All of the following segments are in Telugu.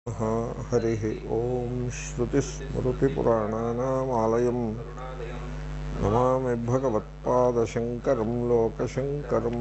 హరి ఓం శ్రుతిస్మృతిపురాణానామాలయం నమామి భగవత్పాదశంకరం లోకశంకరం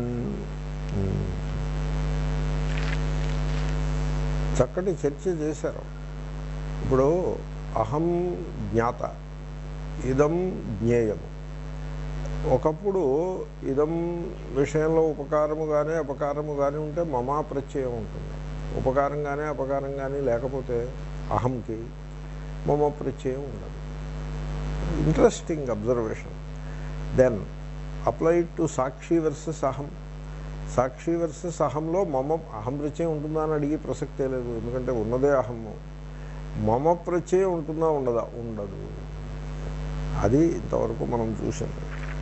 చక్కటి చర్చ చేశారు ఇప్పుడు అహం జ్ఞాత ఇదం జ్ఞేయము ఒకప్పుడు ఇదం విషయంలో ఉపకారము కానీ అపకారము కానీ ఉంటే మమా ప్రత్యయం ఉంటుంది ఉపకారం కానీ అపకారం కానీ లేకపోతే అహంకి మమ ప్రత్యయం ఉండదు interesting observation then applied to సాక్షి వర్సెస్ అహం సాక్షి వర్సెస్ అహంలో మమ అహం ప్రత్యయం ఉంటుందా అని అడిగే ప్రసక్తే లేదు ఎందుకంటే ఉన్నదే అహము మమ ప్రత్యయం ఉంటుందా ఉండదా ఉండదు అది ఇంతవరకు మనం చూసింది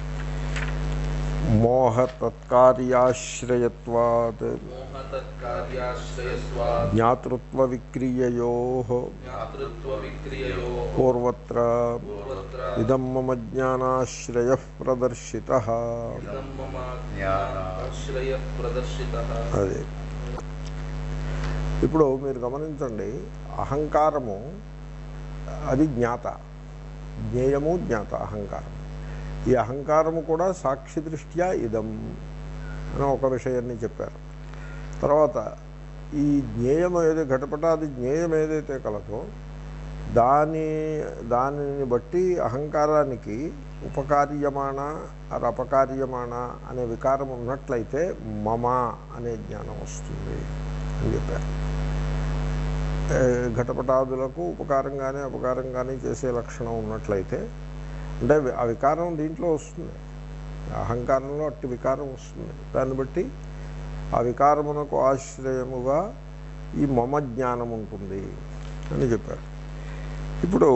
మోహ తత్కార్యాశ్రయత్వాత్ మోహతత్కార్యాశ్రయస్వాత్ జ్ఞాతృత్వ విక్రియయో జ్ఞాతృత్వవిక్రియయో పూర్వత్ర పూర్వత్ర ఇదం మమ జ్ఞానాశ్రయ ప్రదర్శిత ఇదం మమ జ్ఞానాశ్రయ ప్రదర్శిత అది ఇప్పుడు మీరు గమనించండి అహంకారము అది జ్ఞాత జ్ఞేయము జ్ఞాత అహంకారం ఈ అహంకారము కూడా సాక్షి దృష్ట్యా ఇదం అని ఒక విషయాన్ని చెప్పారు తర్వాత ఈ జ్ఞేయం ఏది ఘటపటాది జ్ఞేయం ఏదైతే కలదో దాని దానిని బట్టి అహంకారానికి ఉపకార్యమాణ అది అపకార్యమాణ అనే వికారం ఉన్నట్లయితే మమ అనే జ్ఞానం వస్తుంది అని చెప్పారు ఏ, ఘటపటాదులకు ఉపకారం కానీ అపకారం కానీ చేసే లక్షణం ఉన్నట్లయితే అంటే వి- ఆ వికారం దీంట్లో వస్తుంది అహంకారంలో అట్టి వికారం వస్తుంది దాన్ని బట్టి ఆ వికారమునకు ఆశ్రయముగా ఈ మమ జ్ఞానం ఉంటుంది అని చెప్పారు ఇప్పుడు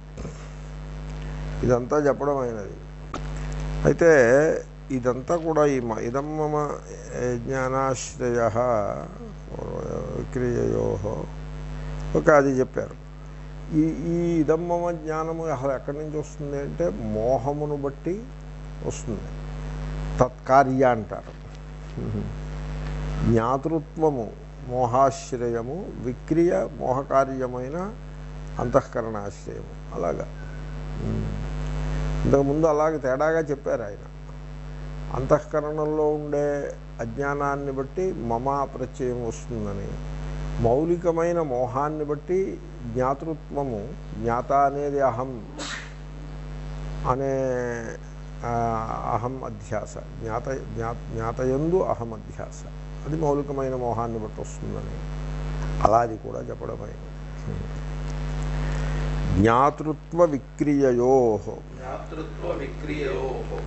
ఇదంతా చెప్పడం అయినది అయితే ఇదంతా కూడా ఈ మ- ఇదం మమ ఏ, జ్ఞానాశ్రయ క్రియయో ఓకే అది చెప్పారు ఈ ఈ ఇదం మమ జ్ఞానము అసలు ఎక్కడి నుంచి వస్తుంది అంటే మోహమును బట్టి వస్తుంది తత్కార్య అంటారు జ్ఞాతృత్వము మోహాశ్రయము విక్రియ మోహకార్యమైన అంతఃకరణాశ్రయము అలాగా ఉమ్. ఇంతకుముందు అలాగే తేడాగా చెప్పారు ఆయన అంతఃకరణంలో ఉండే అజ్ఞానాన్ని బట్టి మమ ప్రత్యయం వస్తుందని మౌలికమైన మోహాన్ని బట్టి జ్ఞాతృత్వము జ్ఞాత అనేది అహం అనే ఆ, అహం అధ్యాస జ్ఞాత జ్ఞా జ్ఞాతయందు అహం అధ్యాస అది మౌలికమైన మోహాన్ని బట్టి వస్తుందని అలా అది కూడా చెప్పడమైనది జ్ఞాతృత్వ విక్రియయో జ్ఞాతృత్వ విక్రియయో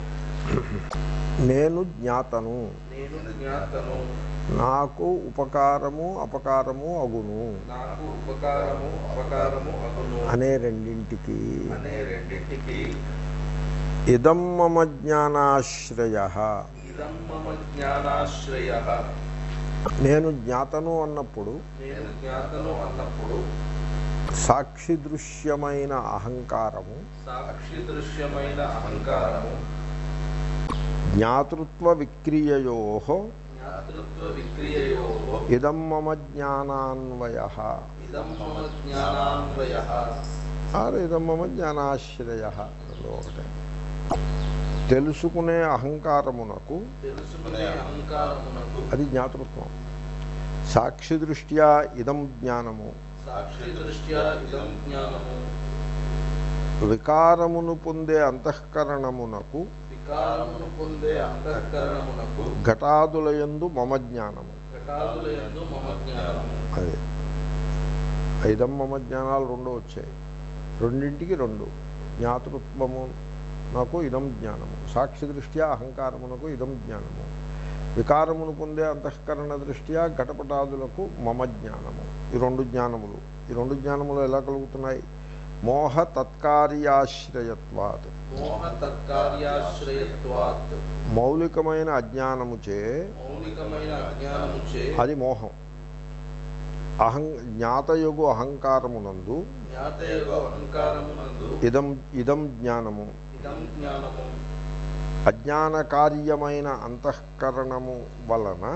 నేను జ్ఞాతను నేను జ్ఞాతను నాకు ఉపకారము అపకారము అగును నాకు ఉపకారము అపకారము అగును అనే రెండింటికి అనే రెండింటికి ఇదం మమ జ్ఞానాశ్రయ ఇదం మమ జ్ఞానాశ్రయ నేను జ్ఞాతను అన్నప్పుడు నేను జ్ఞాతను అన్నప్పుడు సాక్షి దృశ్యమైన అహంకారము సాక్షి దృశ్యమైన అహంకారము జ్ఞాతృత్వ విక్రియయో జ్ఞాతృత్వ విక్రియయో ఇదం మమ జ్ఞానాన్వయ ఇదం మమ జ్ఞానాన్వయ ఆర్ ఇదం మమ జ్ఞానాశ్రయ రెండో ఒకటే తెలుసుకునే అహంకారమునకు తెలుసుకునే అహంకారమునకు అది జ్ఞాతృత్వం సాక్షి దృష్ట్యా ఇదం జ్ఞానము సాక్షి దృష్ట్యా ఇదం జ్ఞానము వికారమును పొందే అంతఃకరణమునకు వికారమును పొందే అంతఃకరణమునకు ఘటాదులయందు మమ జ్ఞానము ఘటాదులయందు మమ జ్ఞానము అది ఐదం మమ జ్ఞానాలు రెండు వచ్చాయి రెండింటికి రెండు జ్ఞాతృత్వము నాకు ఇదం జ్ఞానము సాక్షి దృష్ట్యా అహంకారమునకు ఇదం జ్ఞానము వికారమును పొందే అంతఃకరణ దృష్ట్యా ఘటపటాదులకు మమ జ్ఞానము ఈ రెండు జ్ఞానములు ఈ రెండు జ్ఞానములు ఎలా కలుగుతున్నాయి మోహ తత్కార్యాశ్రయత్వాత్ మోహ తత్కార్యాశ్రయత్వాత్ మౌలికమైన అజ్ఞానముచే మౌలికమైన అజ్ఞానముచే అది మోహం అహం జ్ఞాతయుగు అహంకారమునందు జ్ఞాతయోగ అహంకారమునందు ఇదం ఇదం జ్ఞానము ఇదం జ్ఞానము అజ్ఞాన కార్యమైన అంతఃకరణము వలన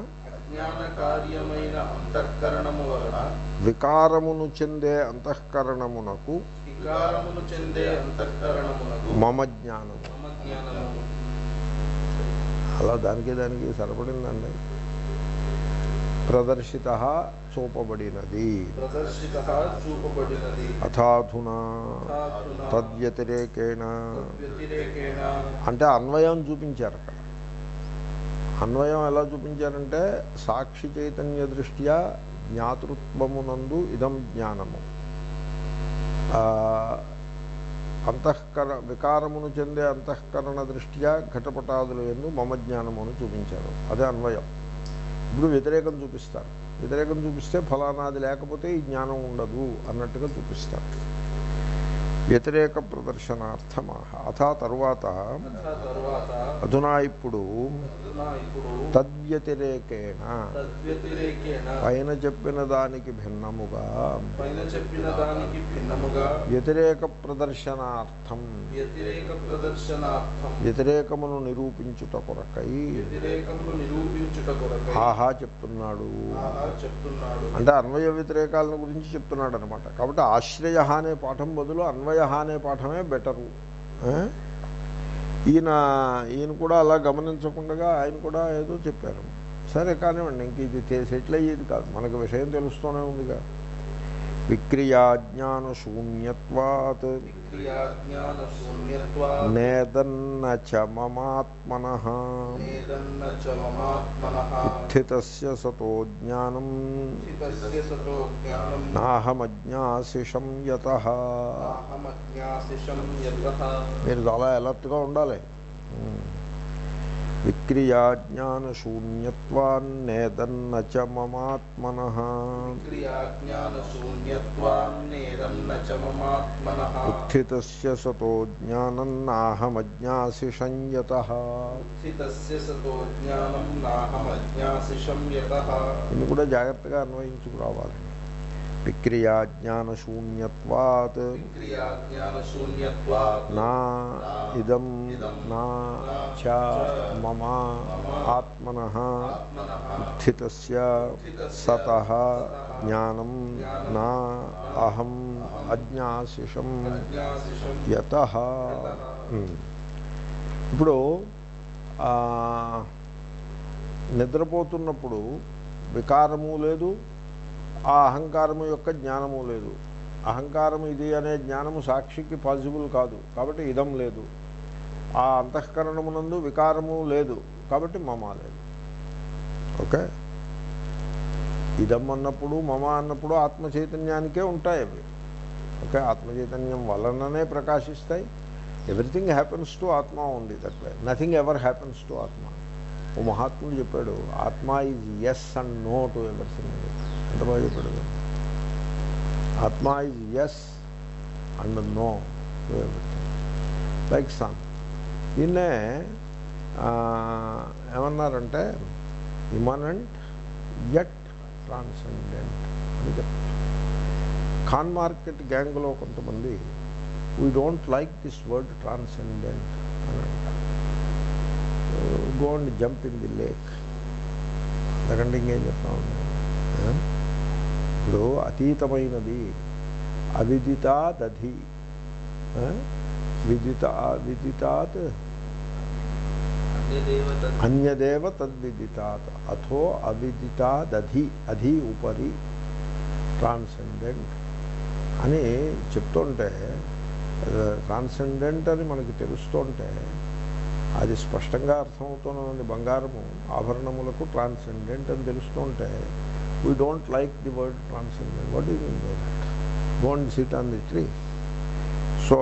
అజ్ఞాన కార్యమైన అంతఃకరణము వలన వికారమును చెందే అంతఃకరణమునకు వికారమును చెందే అంతఃకరణమునకు మమ జ్ఞానము మమ జ్ఞానము అలా దానికి దానికి సరిపడిందండి ప్రదర్శిత చూపబడినది ప్రదర్శిత చూపబడినది అథాధునా తథాధునా తద్వ్యతిరేకేణ వ్యతిరేకేణ అంటే అన్వయం చూపించారు అక్కడ అన్వయం ఎలా చూపించారంటే సాక్షి చైతన్య దృష్ట్యా జ్ఞాతృత్వమునందు ఇదం జ్ఞానము ఆ, అంతఃకర వికారమును చెందే అంతఃకరణ దృష్ట్యా ఘటపటాదులు ఎందు మమ జ్ఞానమును చూపించారు అదే అన్వయం ఇప్పుడు వ్యతిరేకం చూపిస్తారు వ్యతిరేకం చూపిస్తే ఫలానాది లేకపోతే ఈ జ్ఞానం ఉండదు అన్నట్టుగా చూపిస్తారు వ్యతిరేక ప్రదర్శనార్థమా అథా తరువాత తథా తరువాత అధునా ఇప్పుడు అధునా ఇప్పుడు తద్వ్యతిరేకేణ తద్వ్యతిరేకేణ పైన చెప్పిన దానికి భిన్నముగా పైన చెప్పిన దానికి భిన్నముగా వ్యతిరేక ప్రదర్శనార్థం వ్యతిరేక ప్రదర్శనార్థం వ్యతిరేకమును నిరూపించుట కొరకై వ్యతిరేకమును నిరూపించుట కొరకై ఆహా చెప్తున్నాడు ఆహా చెప్తున్నాడు అంటే అన్వయ వ్యతిరేకాలను గురించి చెప్తున్నాడు అనమాట కాబట్టి ఆశ్రయ అనే పాఠం బదులు అన్వయ అనే పాఠమే బెటరు ఆ? ఈయన ఈయన కూడా అలా గమనించకుండా ఆయన కూడా ఏదో చెప్పారు సరే కానివ్వండి ఇంక ఇది తే- సెటిల్ అయ్యేది కాదు మనకు విషయం తెలుస్తూనే ఉందిగా విక్రియాజ్ఞాన శూన్యత్వాత్ క్రియాజ్ఞాన శూన్యత్వా నేదన్న చ మమాత్మన నేదన్న చ మమాత్మనః స్థితస్య సతో జ్ఞానం స్థితస్య సతో జ్ఞానం నాహమజ్ఞాశిషం యత నాహమజ్ఞాసిషం యతః మీరు చాలా అలర్ట్గా ఉండాలి విక్రియాజ్ఞాన శూన్యత్వాన్నేదన్న చ మమాత్మన క్రియాజ్ఞాన శూన్యత్వాన్నేదన్న చ మమాత్మనః ఉత్థితస్య సతో జ్ఞానం నాహమజ్ఞాశిషం యత స్థితస్య సతో జ్ఞానం నాహమజ్ఞాసిషం యతః ఇది కూడా జాగ్రత్తగా అన్వయించుకురావాలి విక్రియాజ్ఞాన శూన్యత్వాత్ క్రియాజ్ఞాన శూన్యత్వాత్ నా ఇదం నా చ మమ ఆత్మన ఆత్మనః స్థితస్య సత జ్ఞానం నా అహం అజ్ఞాశిషం అజ్ఞాసిషం యత ఇప్పుడు ఆ, నిద్రపోతున్నప్పుడు వికారము లేదు ఆ అహంకారము యొక్క జ్ఞానము లేదు అహంకారం ఇది అనే జ్ఞానము సాక్షికి పాసిబుల్ కాదు కాబట్టి ఇదం లేదు ఆ అంతఃకరణమునందు వికారము లేదు కాబట్టి మమ లేదు ఓకే ఇదం అన్నప్పుడు మమ అన్నప్పుడు ఆత్మ చైతన్యానికే ఉంటాయి అవి ఓకే ఆత్మ చైతన్యం వలననే ప్రకాశిస్తాయి ఎవ్రీథింగ్ హ్యాపెన్స్ టు ఆత్మ ఉంది that way nothing ever happens to ఆత్మ ఓ మహాత్ముడు చెప్పాడు ఆత్మ is yes and no to everything ఎంత బాగా చెప్పాడు ఆత్మ is yes and no to everything like sun దీన్నే ఆ, ఏమన్నారంటే ఇమనెంట్ యట్ ట్రాన్సెండెంట్ అని చెప్తారు ఖాన్ మార్కెట్ గ్యాంగ్లో కొంతమంది we don't like this word transcendent అని అంటారు go and jump in the lake అంతకంటే ఇంకేం చెప్తా ఉన్నాను ఇప్పుడు అతీతమైనది అవిదితాదధి ఆ? విదిత విదితాత్ అన్యదేవత అన్యదేవ తద్విదితాత్ అథో అవిదితాదధి అధి ఉపరి ట్రాన్సెండెంట్ అని చెప్తుంటే ట్రాన్సెండెంట్ అని మనకి తెలుస్తుంటే అది స్పష్టంగా అర్థమవుతున్నది బంగారము ఆభరణములకు ట్రాన్సెండెంట్ అని తెలుస్తుంటే we don't like the word transcendent what is mean by that don't sit on the tree so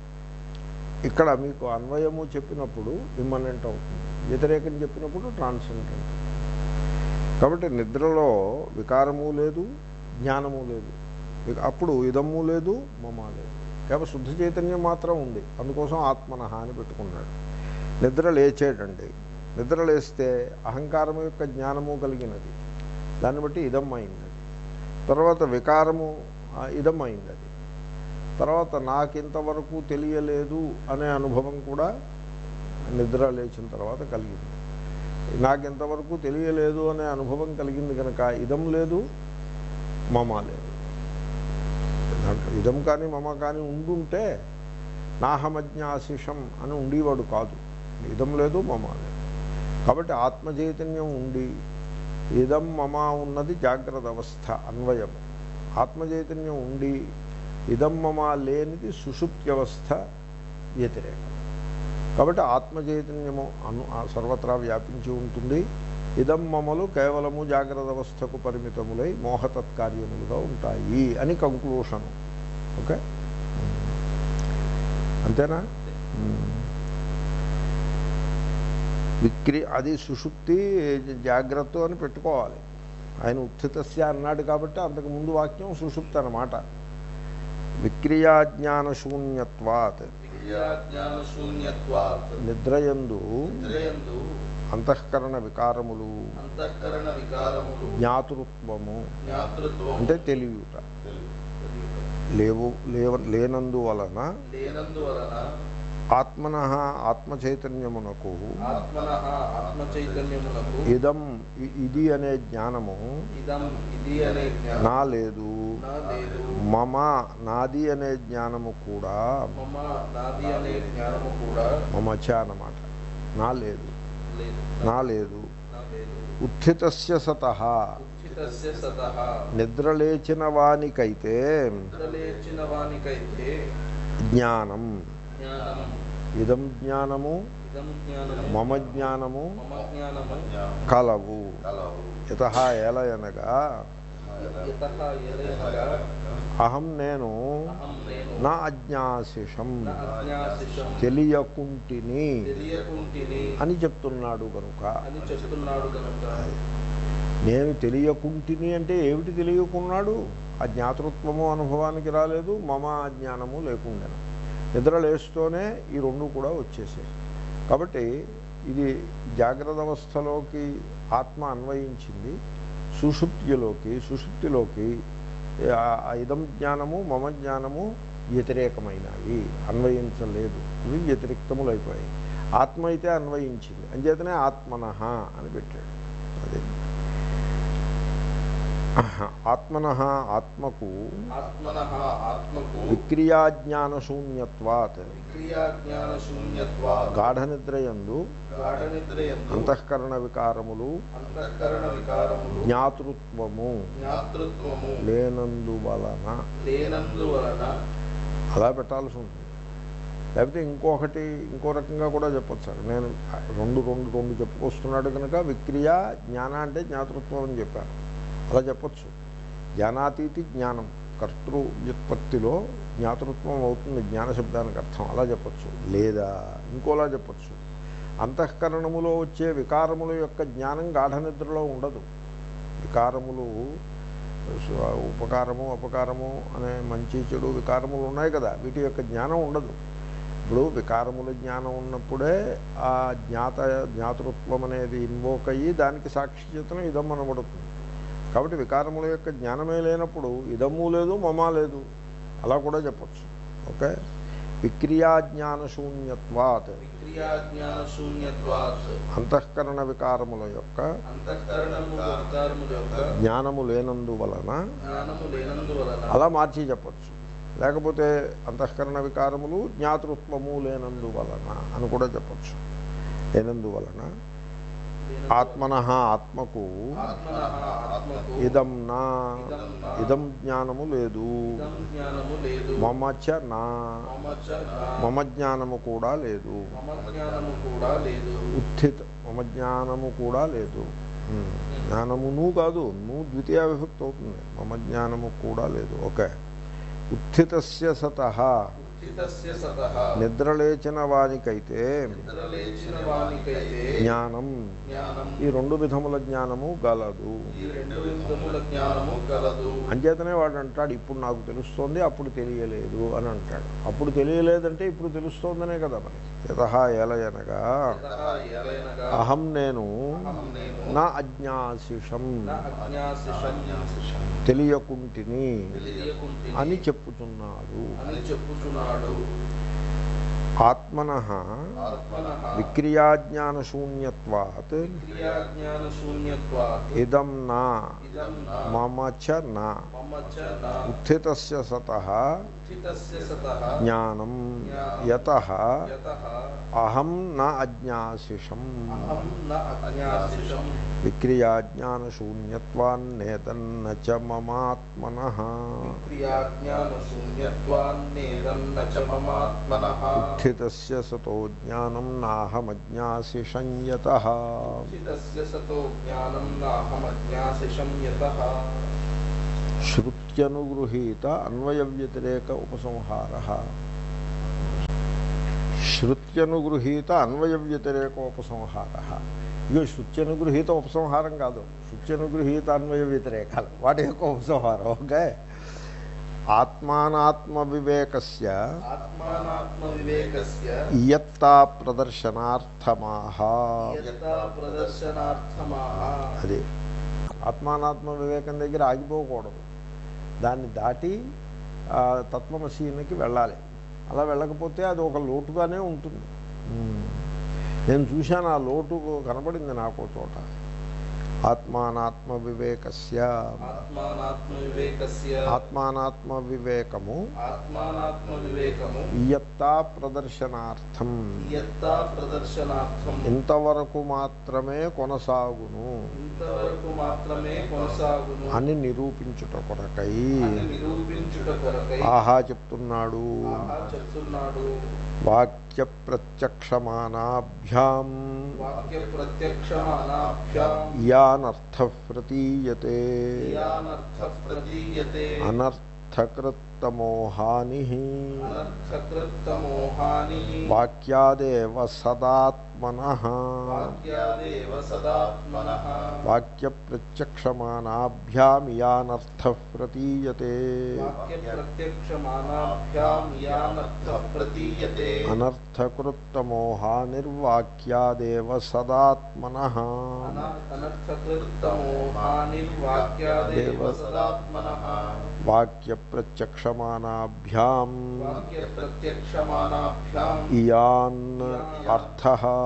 ఇక్కడ మీకు అన్వయము చెప్పినప్పుడు ఇమ్మనెంట్ అవుతుంది వ్యతిరేకం చెప్పినప్పుడు ట్రాన్సెండెంట్ కాబట్టి నిద్రలో వికారము లేదు జ్ఞానము లేదు ఇక అప్పుడు ఇదము లేదు మమ లేదు కేవలం శుద్ధ చైతన్యం మాత్రం ఉంది అందుకోసం ఆత్మనహ అని పెట్టుకున్నాడు నిద్ర లేచేటండి నిద్ర లేస్తే అహంకారము యొక్క జ్ఞానము కలిగినది దాన్ని బట్టి ఇదం అయింది తర్వాత వికారము ఆ, ఇదం అయింది అది తర్వాత నాకింతవరకు తెలియలేదు అనే అనుభవం కూడా నిద్ర లేచిన తర్వాత కలిగింది నాకు ఇంతవరకు తెలియలేదు అనే అనుభవం కలిగింది కనుక ఇదం లేదు మమ లేదు దాంట్లో ఇదం కానీ మమ కానీ ఉండుంటే నాహమజ్ఞాశిషం అని ఉండేవాడు కాదు ఇదం లేదు మమ లేదు కాబట్టి ఆత్మ చైతన్యం ఉండి ఇదం మమ ఉన్నది జాగ్రత్త అవస్థ అన్వయం ఆత్మ చైతన్యం ఉండి ఇదం మమ లేనిది సుషుప్త్యవస్థ వ్యతిరేకం కాబట్టి ఆత్మ చైతన్యము అను ఆ సర్వత్రా వ్యాపించి ఉంటుంది ఇదం మమలు కేవలము జాగ్రత్త అవస్థకు పరిమితములై మోహతత్కార్యములుగా ఉంటాయి అని కంక్లూషన్ ఓకే అంతేనా మ్మ్. విక్రి అది సుషుప్తి జాగ్రత్త అని పెట్టుకోవాలి ఆయన ఉత్థితస్య అన్నాడు కాబట్టి అంతకు ముందు వాక్యం సుషుప్తి అన్నమాట విక్రియాజ్ఞాన శూన్యత్వాత్ విద్యాజ్ఞాన శూన్యత్వాత్ నిద్రయందు నిద్రయందు అంతఃకరణ వికారములు అంతఃకరణ వికారములు జ్ఞాతృత్వము జ్ఞాతృత్వం అంటే తెలియట లేవు లేవ లేనందువలన లేనందువలన ఆత్మన ఆత్మ చైతన్యమునకు ఆత్మన ఆత్మ చైతన్యమునకు ఇదం ఇ- ఇది అనే జ్ఞానము ఇదం ఇది అనే జ్ఞానం నా లేదు నా లేదు మమ నాది అనే జ్ఞానము కూడా మమ నాది అనే జ్ఞానము కూడా మమచ అన్నమాట నా లేదు లేదు నా లేదు నా లేదు ఉత్థితస్య సత ఉచితస్య సతః నిద్రలేచిన వానికైతే నిద్రలేచిన వానికైతే జ్ఞానం జ్ఞానం ఇదం జ్ఞానము ఇదం జ్ఞానము మమ జ్ఞానము మమ జ్ఞానము కలవు యత ఎలయనగా యతః ఎలయనగా అహం నేను అహం నేను నా అజ్ఞాశిషం నా అజ్ఞాశిషం తెలియకుంటిని తెలియకుంటిని అని చెప్తున్నాడు కనుక అని చెప్తున్నాడు కనుక నేను తెలియకుంటిని అంటే ఏమిటి తెలియకున్నాడు ఆ జ్ఞాతృత్వము అనుభవానికి రాలేదు మమ అజ్ఞానము లేకుండాను నిద్ర లేస్తూనే ఈ రెండు కూడా వచ్చేసాయి కాబట్టి ఇది జాగ్రత్త అవస్థలోకి ఆత్మ అన్వయించింది సుషుప్తిలోకి సుషుప్తిలోకి ఆ- ఆ ఇదం జ్ఞానము మమ జ్ఞానము వ్యతిరేకమైనవి అన్వయించలేదు ఇవి వ్యతిరిక్తములైపోయాయి ఆత్మ అయితే అన్వయించింది అంచేతనే ఆత్మనః అని పెట్టాడు అదే ఆత్మన ఆత్మకు ఆత్మన ఆత్మకు విక్రియాజ్ఞాన శూన్యత్వాత్ క్రియా జ్ఞాన శూన్యత్వా గాఢ నిద్రయందు గాఢ నిద్రయందు అంతఃకరణ వికారములు అంతఃకరణ వికారములు జ్ఞాతృత్వము జ్ఞాతృత్వము లేనందువలన లేనందువలన అలా పెట్టాల్సి ఉంటుంది లేకపోతే ఇంకొకటి ఇంకో రకంగా కూడా చెప్పొచ్చు నేను రెండు రెండు రెండు చెప్పుకొస్తున్నాడు కనుక విక్రియ జ్ఞాన అంటే జ్ఞాతృత్వం అని చెప్పాను అలా చెప్పొచ్చు జ్ఞానాతీతి జ్ఞానం కర్తృ వ్యుత్పత్తిలో జ్ఞాతృత్వం అవుతుంది జ్ఞాన శబ్దానికి అర్థం అలా చెప్పొచ్చు లేదా ఇంకోలా చెప్పొచ్చు అంతఃకరణములో వచ్చే వికారముల యొక్క జ్ఞానం గాఢ నిద్రలో ఉండదు వికారములు స్వ- ఉపకారము అపకారము అనే మంచి చెడు వికారములు ఉన్నాయి కదా వీటి యొక్క జ్ఞానం ఉండదు ఇప్పుడు వికారముల జ్ఞానం ఉన్నప్పుడే ఆ జ్ఞాత జ్ఞాతృత్వం అనేది ఇన్వోక్ అయ్యి దానికి సాక్షిచేతనం ఇదం అనబడుతుంది కాబట్టి వికారముల యొక్క జ్ఞానమే లేనప్పుడు ఇదము లేదు మమ లేదు అలా కూడా చెప్పచ్చు ఓకే విక్రియాజ్ఞాన శూన్యత్వాత్ క్రియా జ్ఞాన శూన్యత్వాత్ అంతఃకరణ వికారముల యొక్క అంతఃకరణము వికారముల యొక్క జ్ఞానము లేనందువలన జ్ఞానము లేనందువలన అలా మార్చి చెప్పచ్చు లేకపోతే అంతఃకరణ వికారములు జ్ఞాతృత్వము లేనందువలన అని కూడా చెప్పచ్చు లేనందువలన ఆత్మన ఆత్మకు ఆత్మన ఆత్మకు ఇదం నా ఇదం నా ఇదం జ్ఞానము లేదు ఇదం జ్ఞానము లేదు మమచ నా మమ చ నా మమ జ్ఞానము కూడా లేదు మమ జ్ఞానము కూడా లేదు ఉత్థిత మమ జ్ఞానము కూడా లేదు ఉమ్. జ్ఞానమును కాదు నువ్వు ద్వితీయ విభక్తి అవుతుంది మమ జ్ఞానము కూడా లేదు ఓకే ఉత్థితస్య సత ఉచితస్య సతః నిద్రలేచిన వానికైతే నిద్రలేచిన వానికైతే జ్ఞానం జ్ఞానం ఈ రెండు విధముల జ్ఞానము గలదు ఈ రెండు విధముల జ్ఞానము కలదు అంచేతనే వాడు అంటాడు ఇప్పుడు నాకు తెలుస్తోంది అప్పుడు తెలియలేదు అని అంటాడు అప్పుడు తెలియలేదంటే ఇప్పుడు తెలుస్తోందనే కదా మరి యత ఎలయనగా యతః ఏలైనగా అహం నేను అహం నేను నా అజ్ఞాశిషం నా అజ్ఞాశిషం తెలియకుంటిని తెలియకుంటిని అని చెప్పుచున్నాడు అని చెప్పుచున్నాడు ఆత్మన ఆత్మనః విక్రియాజ్ఞానశూన్యత్వాత్ క్రియాజ్ఞానశూన్యత్వాత్ ఇదం నా ఇదం నా మమ చ నా మమ చ నా ఉత్థితస్య సతః ఉచితస్య సతః జ్ఞానం యత యతః అహం న అజ్ఞాశిషం అహం న అజ్ఞాసిషం విక్రియాజ్ఞానశూన్యత్వాన్నేతన్న చ మమాత్మన క్రియాజ్ఞానశూన్యత్వాన్నేదన్న చ మమాత్మనః ఉత్థితస్య సతో జ్ఞానం నాహమజ్ఞాశిషం యత ఉచితస్య సతో జ్ఞానం నాహమజ్ఞాసిషం యతః శృత్యనుగృహీత అన్వయ వ్యతిరేక ఉపసంహార శృత్యనుగృహీత అన్వయ వ్యతిరేక ఉపసంహార ఇక శృత్యనుగృహీత ఉపసంహారం కాదు శృత్యనుగృహీత అన్వయ వ్యతిరేకాలు వాటి యొక్క ఉపసంహారం ఓకే ఆత్మానాత్మ వివేకస్య ఆత్మానాత్మ వివేకస్య ఇయత్తా ప్రదర్శనార్థమాహ యథా ప్రదర్శనార్థమాః అది ఆత్మానాత్మ వివేకం దగ్గర ఆగిపోకూడదు దాన్ని దాటి ఆ, తత్వమసీనికి వెళ్ళాలి అలా వెళ్ళకపోతే అది ఒక లోటుగానే ఉంటుంది ఉమ్. నేను చూశాను ఆ లోటు కనపడింది నాకు ఒక చోట ఆత్మానాత్మ వివేకస్య ఆత్మానాత్మ వివేకస్య ఆత్మానాత్మ వివేకము ఆత్మానాత్మ వివేకము ఇయత్తా ప్రదర్శనార్థం యత్తా ప్రదర్శనార్థం ఇంతవరకు మాత్రమే కొనసాగును ఇంతవరకు మాత్రమే కొనసాగును అని నిరూపించుట కొరకై అని నిరూపించుట కొరకై ఆహా చెప్తున్నాడు ఆహా చెప్తున్నాడు వాక్య ప్రత్యక్షమానాభ్యాం వాక్య ప్రత్యక్షమానాభ్యాం యానర్థ ప్రతీయతే యానర్థ ప్రతీయతే అనర్థకృత్తమోహాని అనర్థకృత్తమోహాని వాక్యాదేవ సదాత్మన వాక్యాదేవ సదాత్మనః వాక్య ప్రత్యక్షమానాభ్యాం యానర్థ ప్రతీయతే వాక్య ప్రత్యక్షమానాభ్యాం యానర్థ ప్రతీయతే అనర్థకృత్తమోహానిర్వాక్యాదేవ సదాత్మన అన- అనర్థకృత్తమోహానిర్వాక్యాదేవ సదాత్మనః వాక్య ప్రత్యక్షమానాభ్యాం వాక్య ప్రత్యక్షమానాభ్యాం ఇయాన్ అర్థ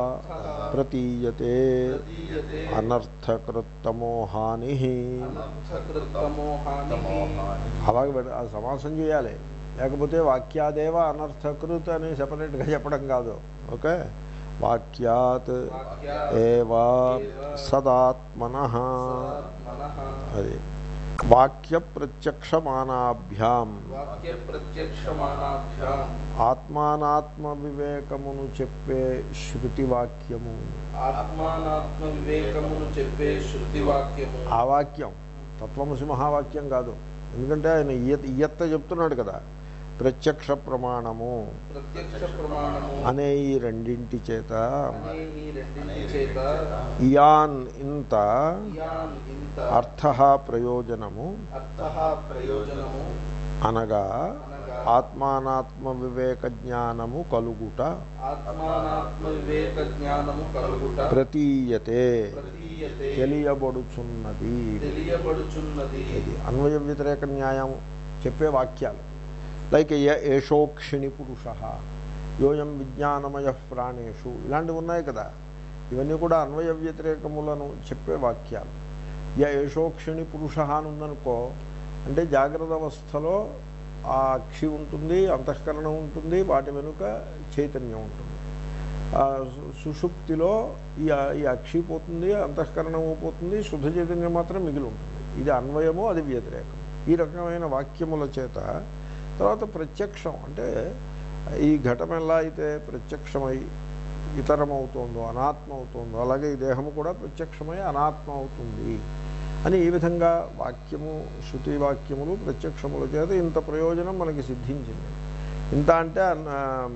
ప్రతీయతే ప్రతీయతే అనర్థకృత్తమోహాని అనర్థకృత్తమోహాని అలాగే పెడ- ఆ సమాసం చేయాలి లేకపోతే వాక్యాదేవ అనర్థకృత్ అని సెపరేట్గా చెప్పడం కాదు ఓకే వాక్యాత్ వాక్యాత్ ఏవా సదాత్మన సదాత్మనః అది వాక్య ప్రత్యక్షమానాభ్యాం వాక్య ప్రత్యక్షమానాభ్యాం ఆత్మానాత్మ వివేకమును చెప్పే శృతి వాక్యము ఆత్మానాత్మ వివేకమును చెప్పే శృతి వాక్యము ఆ వాక్యం తత్వమసి మహావాక్యం కాదు ఎందుకంటే ఆయన ఇయత్ ఇయత్త చెప్తున్నాడు కదా ప్రత్యక్ష ప్రమాణము ప్రత్యక్ష ప్రమాణము అనే ఈ రెండింటి చేత అనే ఈ రెండింటి చేత ఇయాన్ ఇంత ఇయాన్ ఇంత అర్థ ప్రయోజనము అర్థ ప్రయోజనము అనగా అనగా ఆత్మానాత్మ వివేక జ్ఞానము కలుగుట ఆత్మానాత్మ వివేక జ్ఞానము కలుగుట ప్రతీయతే ప్రతీయతే తెలియబడుచున్నది తెలియబడుచున్నది ఇది అన్వయ వ్యతిరేక న్యాయం చెప్పే వాక్యాలు లైక్ య ఏషోక్షిణి పురుష యోయం విజ్ఞానమయ ప్రాణేషు ఇలాంటివి ఉన్నాయి కదా ఇవన్నీ కూడా అన్వయ వ్యతిరేకములను చెప్పే వాక్యాలు య ఏషోక్షిణి పురుష అని ఉందనుకో అంటే జాగ్రత్త అవస్థలో ఆ అక్షి ఉంటుంది అంతఃకరణం ఉంటుంది వాటి వెనుక చైతన్యం ఉంటుంది ఆ సు- సుషుప్తిలో ఈ ఈ అక్షి పోతుంది అంతఃకరణము పోతుంది శుద్ధ చైతన్యం మాత్రం మిగిలి ఉంటుంది ఇది అన్వయము అది వ్యతిరేకం ఈ రకమైన వాక్యముల చేత తర్వాత ప్రత్యక్షం అంటే ఈ ఘటం ఎలా అయితే ప్రత్యక్షమై ఇతరమవుతోందో అనాత్మ అవుతోందో అలాగే ఈ దేహము కూడా ప్రత్యక్షమై అనాత్మ అవుతుంది అని ఈ విధంగా వాక్యము శృతి వాక్యములు ప్రత్యక్షముల చేత ఇంత ప్రయోజనం మనకి సిద్ధించింది ఇంత అంటే అన్న-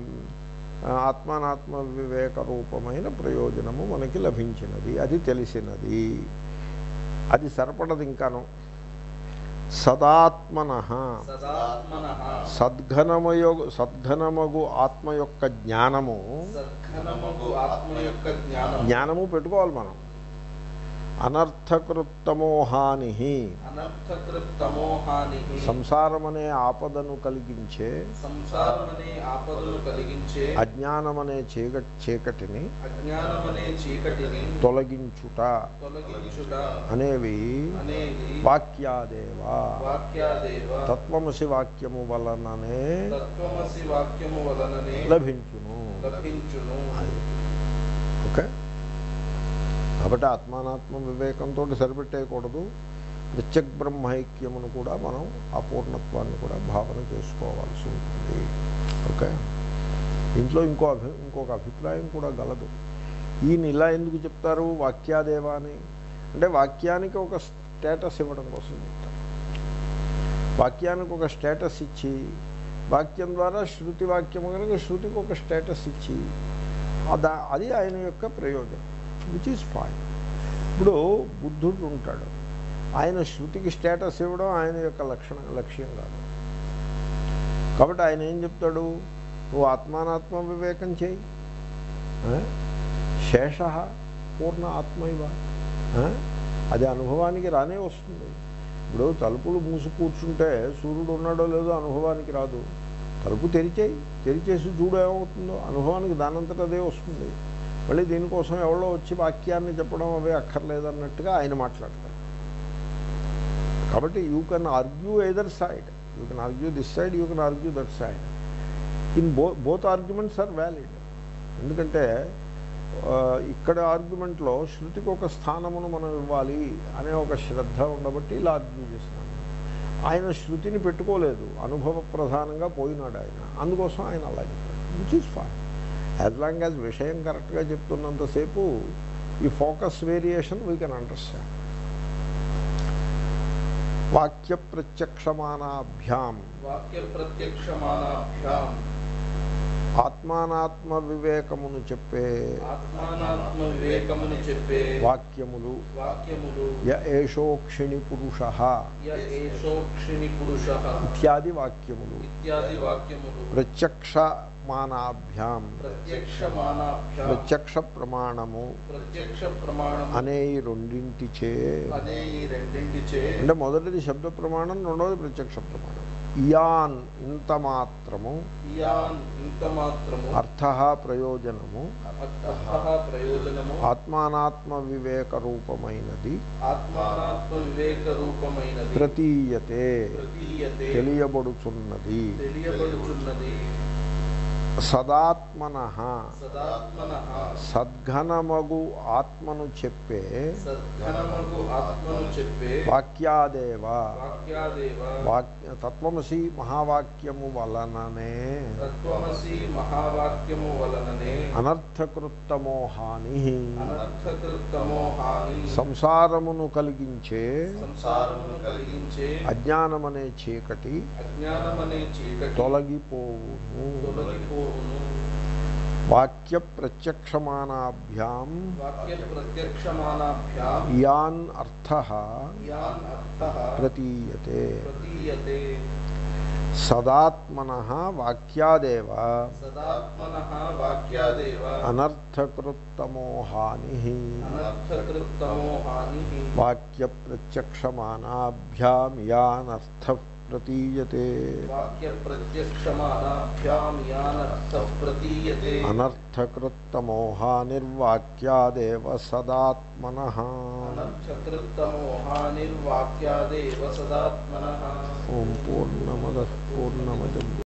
ఆత్మానాత్మ వివేక రూపమైన ప్రయోజనము మనకి లభించినది అది తెలిసినది అది సరిపడదు ఇంకాను సదాత్మన సదాత్మనః సద్ఘనమయో సద్ఘనమగు ఆత్మ యొక్క జ్ఞానము సద్ఘనమగు ఆత్మ యొక్క జ్ఞానం జ్ఞానము పెట్టుకోవాలి మనం అనర్థకృత్తమో హాని అనర్థకృత్తమో హాని సంసారమనే ఆపదను కలిగించే సంసారమనే ఆపదలు కలిగించే అజ్ఞానమనే చీక చీకటిని అజ్ఞానమనే చీకటిని తొలగించుట తొలగించుట అనేవి అనేది వాక్యాదేవా వాక్యాదేవ తత్వమసి వాక్యము వలననే తత్వమసి వాక్యము వలననే లభించును లభించును అది ఓకే కాబట్టి ఆత్మానాత్మ వివేకంతో సరిపెట్టేయకూడదు ప్రత్యక్ బ్రహ్మైక్యమును కూడా మనం ఆ పూర్ణత్వాన్ని కూడా భావన చేసుకోవాల్సి ఉంటుంది ఓకే ఇంట్లో ఇంకో అభి ఇంకొక అభిప్రాయం కూడా గలదు ఈయన ఇలా ఎందుకు చెప్తారు వాక్యాదేవా అని అంటే వాక్యానికి ఒక స్టేటస్ ఇవ్వడం కోసం చెప్తారు వాక్యానికి ఒక స్టేటస్ ఇచ్చి వాక్యం ద్వారా శృతి వాక్యము కనుక శృతికి ఒక స్టేటస్ ఇచ్చి అదా అది ఆయన యొక్క ప్రయోజనం విచ్ ఈజ్ ఫైన్ ఇప్పుడు బుద్ధుడు ఉంటాడు ఆయన శృతికి స్టేటస్ ఇవ్వడం ఆయన యొక్క లక్షణ లక్ష్యం కాదు కాబట్టి ఆయన ఏం చెప్తాడు నువ్వు ఆత్మానాత్మ వివేకం చేయి ఆ? శేష పూర్ణ ఆత్మైవ ఆ? అది అనుభవానికి రానే వస్తుంది ఇప్పుడు తలుపులు మూసి కూర్చుంటే సూర్యుడు ఉన్నాడో లేదో అనుభవానికి రాదు తలుపు తెరిచేయి తెరిచేసి చూడు ఏమవుతుందో అనుభవానికి దానంతట అదే వస్తుంది మళ్ళీ దీనికోసం ఎవరో వచ్చి వాక్యాన్ని చెప్పడం అవే అక్కర్లేదన్నట్టుగా ఆయన మాట్లాడతారు కాబట్టి you can argue either side you can argue this side you can argue that side in bo both arguments are valid ఎందుకంటే ఆ, ఇక్కడ ఆర్గ్యుమెంట్లో శృతికి ఒక స్థానమును మనం ఇవ్వాలి అనే ఒక శ్రద్ధ ఉండబట్టి ఇలా ఆర్గ్యూ చేస్తున్నాను ఆయన శృతిని పెట్టుకోలేదు అనుభవ ప్రధానంగా పోయినాడు ఆయన అందుకోసం ఆయన అలా చెప్పాడు which is fine as long as విషయం కరెక్ట్గా చెప్తున్నంతసేపు ఈ focus variation we can understand వాక్య ప్రత్యక్షమానాభ్యాం వాక్య ప్రత్యక్షమానాభ్యాం ఆత్మానాత్మ వివేకమును చెప్పే ఆత్మానాత్మ వివేకముని చెప్పే వాక్యములు వాక్యములు య ఏషోక్షిణి పురుష య ఏషోక్షిణి పురుష ఇత్యాది వాక్యములు ఇత్యాది వాక్యములు ప్రత్యక్షమానాభ్యాం ప్రత్యక్షమానాభ్యాం ప్రత్యక్ష ప్రమాణము ప్రత్యక్ష ప్రమాణం అనే ఈ రెండింటిచే అనే ఈ రెండింటిచే అంటే మొదటిది శబ్ద ప్రమాణం రెండవది ప్రత్యక్ష ప్రమాణం ఇయాన్ ఇంత మాత్రము ఇయాన్ ఇంత మాత్రము అర్థ ప్రయోజనము అర్థ ప్రయోజనము ఆత్మానాత్మ వివేక రూపమైనది ఆత్మానాత్మ వివేక రూపమైనది ప్రతీయతే ప్రతీయతే తెలియబడుచున్నది తెలియబడుచున్నది సదాత్మన సదాత్మన సద్ఘనమగు ఆత్మను చెప్పే సద్ఘనముకు ఆత్మను చెప్పే వాక్యాదేవ వాక్యాదేవ వాక్య తత్వమసి మహావాక్యము వలననే తత్వమసి మహావాక్యము వలననే అనర్థకృత్తమో హాని అనర్థకృతమో హాని సంసారమును కలిగించే సంసారమును కలిగించే అజ్ఞానమనే చీకటి అజ్ఞానమనే చీకటి తొలగిపోవును తొలగిపోవును వాక్య ప్రత్యక్షమానాభ్యాం వాక్య ప్రత్యక్షమానాభ్యాం యాన్ అర్థ యాన్ అర్థః ప్రతీయతే ప్రతీయతే సదాత్మన వాక్యాదేవ సదాత్మనః వాక్యాదేవ అనర్థకృత్తమో హాని అనర్థకృత్తమో హానిః వాక్య ప్రత్యక్షమానాభ్యాం యానర్థ ప్రతీయతే వాక్య ప్రత్యక్షమానాభ్యాం యానర్థః ప్రతీయతే అనర్థకృత్తమో హానిర్వాక్యాదేవ సదాత్మన అనర్థకృత్తమో హానిర్వాక్యాదేవ సదాత్మనః ఓం పూర్ణమద పూర్ణమదం